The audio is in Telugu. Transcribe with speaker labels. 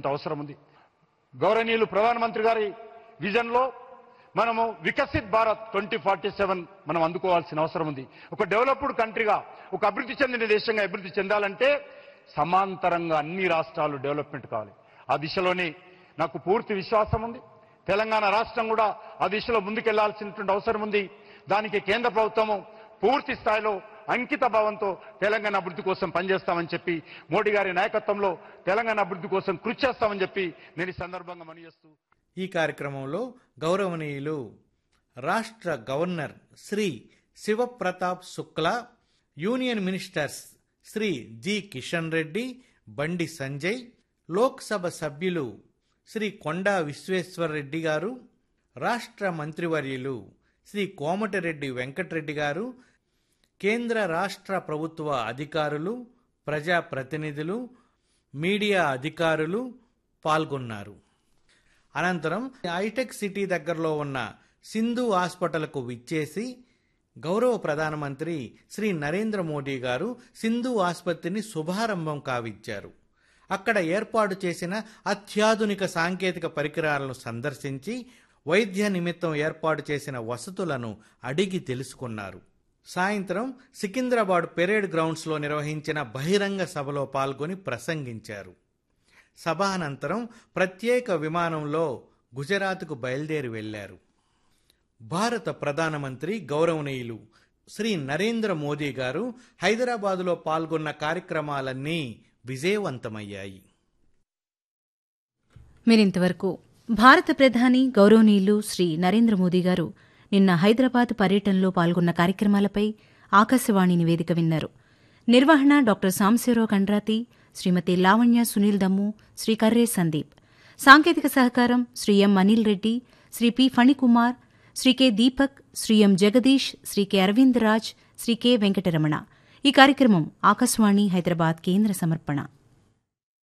Speaker 1: తీసుకోవాల్సినటువంటి అవసరం ఉంది గౌరవనీయులు ప్రధానమంత్రి గారి విజన్ లో మనము Viksit Bharat twenty forty seven మనం అందుకోవాల్సిన అవసరం ఉంది ఒక డెవలప్డ్ కంట్రీగా ఒక అభివృద్ధి చెందిన దేశంగా అభివృద్ధి చెందాలంటే సమాంతరంగా అన్ని రాష్ట్రాలు డెవలప్మెంట్ కావాలి ఆ దిశలోనే నాకు పూర్తి విశ్వాసం ఉంది తెలంగాణ రాష్ట్రం కూడా ఆ దిశలో ముందుకెళ్లాల్సినటువంటి అవసరం ఉంది దానికి కేంద్ర ప్రభుత్వము పూర్తి స్థాయిలో అంకిత భావంతో తెలంగాణ అభివృద్ధి కోసం పనిచేస్తామని చెప్పి మోడీ గారి నాయకత్వంలో తెలంగాణ అభివృద్ధి కోసం కృషి చేస్తామని చెప్పి నేను ఈ సందర్భంగా మనవి
Speaker 2: ఈ కార్యక్రమంలో గౌరవనీయులు రాష్ట్ర governor Shri Shivpratap Shukla union ministers Shri G Kishan Reddy Bandi Sanjay Lok Sabha సభ్యులు శ్రీ కొండా విశ్వేశ్వరరెడ్డి గారు రాష్ట్ర మంత్రివర్యులు శ్రీ కోమటిరెడ్డి వెంకటరెడ్డి గారు కేంద్ర రాష్ట్ర ప్రభుత్వ అధికారులు ప్రజాప్రతినిధులు మీడియా అధికారులు పాల్గొన్నారు అనంతరం హైటెక్ సిటీ దగ్గరలో ఉన్న సింధు హాస్పిటల్కు విచ్చేసి గౌరవ ప్రధానమంత్రి శ్రీ నరేంద్ర మోడీ గారు సింధు ఆసుపత్రిని శుభారంభం కావిచ్చారు అక్కడ ఏర్పాటు చేసిన అత్యాధునిక సాంకేతిక పరికరాలను సందర్శించి వైద్య నిమిత్తం ఏర్పాటు చేసిన వసతులను అడిగి తెలుసుకున్నారు సాయంత్రం సికింద్రాబాద్ పెరేడ్ గ్రౌండ్స్లో నిర్వహించిన బహిరంగ సభలో పాల్గొని ప్రసంగించారు సభానంతరం ప్రత్యేక విమానంలో గుజరాత్కు బయలుదేరి వెళ్లారు భారత ప్రధానమంత్రి గౌరవనీయులు శ్రీ నరేంద్ర మోదీ గారు హైదరాబాదులో పాల్గొన్న కార్యక్రమాలన్నీ విజయవంతమయ్యాయి
Speaker 3: మీరింతవరకు భారత ప్రధాని గౌరవనీయులు శ్రీ నరేంద్ర మోదీ గారు నిన్న హైదరాబాద్ పర్యటనలో పాల్గొన్న కార్యక్రమాలపై ఆకాశవాణి నివేదిక విన్నారు నిర్వహణ డాక్టర్ సాంశీరావు కండ్రాతి శ్రీమతి లావణ్య సునీల్ దమ్ము శ్రీ కర్రే సందీప్ సాంకేతిక సహకారం Shri M Anil Reddy Shri P Phanikumar Shri K Deepak Shri M Jagadish Shri K Aravind Raj Shri K Venkataramana ఈ కార్యక్రమం ఆకాశవాణి హైదరాబాద్ కేంద్ర సమర్పణ